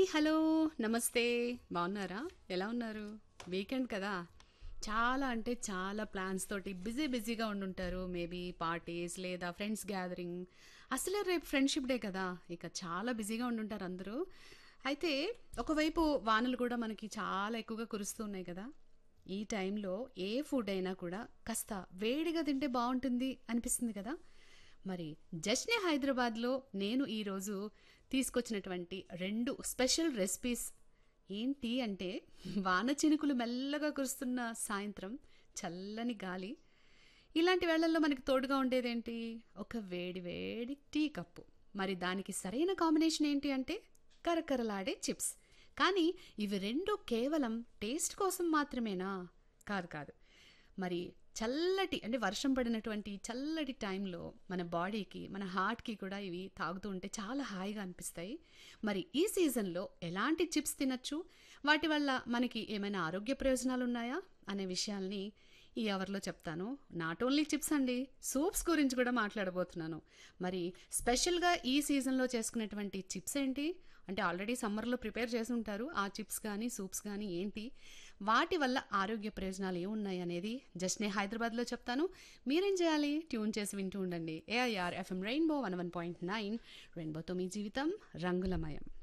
hello నమస్తే బాగున్నారా ఎలా ఉన్నారు వీకెండ్ కదా చాలా అంటే చాలా ప్లాన్స్ తోటి బిజీ బిజీగా ఉండుంటారు మేబీ పార్టీస్ లేదా ఫ్రెండ్స్ గ్యాదరింగ్ అసలే రేపు ఫ్రెండ్షిప్ డే కదా ఇక చాలా బిజీగా ఉండుంటారు అందరూ అయితే ఒకవైపు వానలు కూడా మనకి చాలా ఎక్కువగా కురుస్తూ ఉన్నాయి కదా ఈ టైంలో ఏ ఫుడ్ అయినా కూడా కాస్త వేడిగా తింటే బాగుంటుంది అనిపిస్తుంది కదా మరి జస్నే హైదరాబాద్లో నేను ఈరోజు తీసుకొచ్చినటువంటి రెండు స్పెషల్ రెసిపీస్ ఏంటి అంటే వాన చినుకులు మెల్లగా కురుస్తున్న సాయంత్రం చల్లని గాలి ఇలాంటి వేళల్లో మనకి తోడుగా ఉండేదేంటి ఒక వేడి వేడి టీ కప్పు మరి దానికి సరైన కాంబినేషన్ ఏంటి అంటే కరకరలాడే చిప్స్ కానీ ఇవి రెండు కేవలం టేస్ట్ కోసం మాత్రమేనా కాదు కాదు మరి చల్లటి అంటే వర్షం పడినటువంటి చల్లటి టైంలో మన బాడీకి మన హార్ట్కి కూడా ఇవి తాగుతూ ఉంటే చాలా హాయిగా అనిపిస్తాయి మరి ఈ సీజన్లో ఎలాంటి చిప్స్ తినచ్చు వాటి వల్ల మనకి ఏమైనా ఆరోగ్య ప్రయోజనాలు ఉన్నాయా అనే విషయాల్ని ఈ అవర్లో చెప్తాను నాట్ ఓన్లీ చిప్స్ అండి సూప్స్ గురించి కూడా మాట్లాడబోతున్నాను మరి స్పెషల్గా ఈ సీజన్లో చేసుకునేటువంటి చిప్స్ ఏంటి అంటే ఆల్రెడీ సమ్మర్లో ప్రిపేర్ చేసి ఉంటారు ఆ చిప్స్ కానీ సూప్స్ కానీ ఏంటి వాటి వల్ల ఆరోగ్య ప్రయోజనాలు ఏమున్నాయి అనేది జస్ట్ నేను హైదరాబాద్లో చెప్తాను మీరేం చేయాలి ట్యూన్ చేసి వింటూ ఉండండి AIR FM rainbow one one point nine రెయిన్బోతో మీ జీవితం రంగులమయం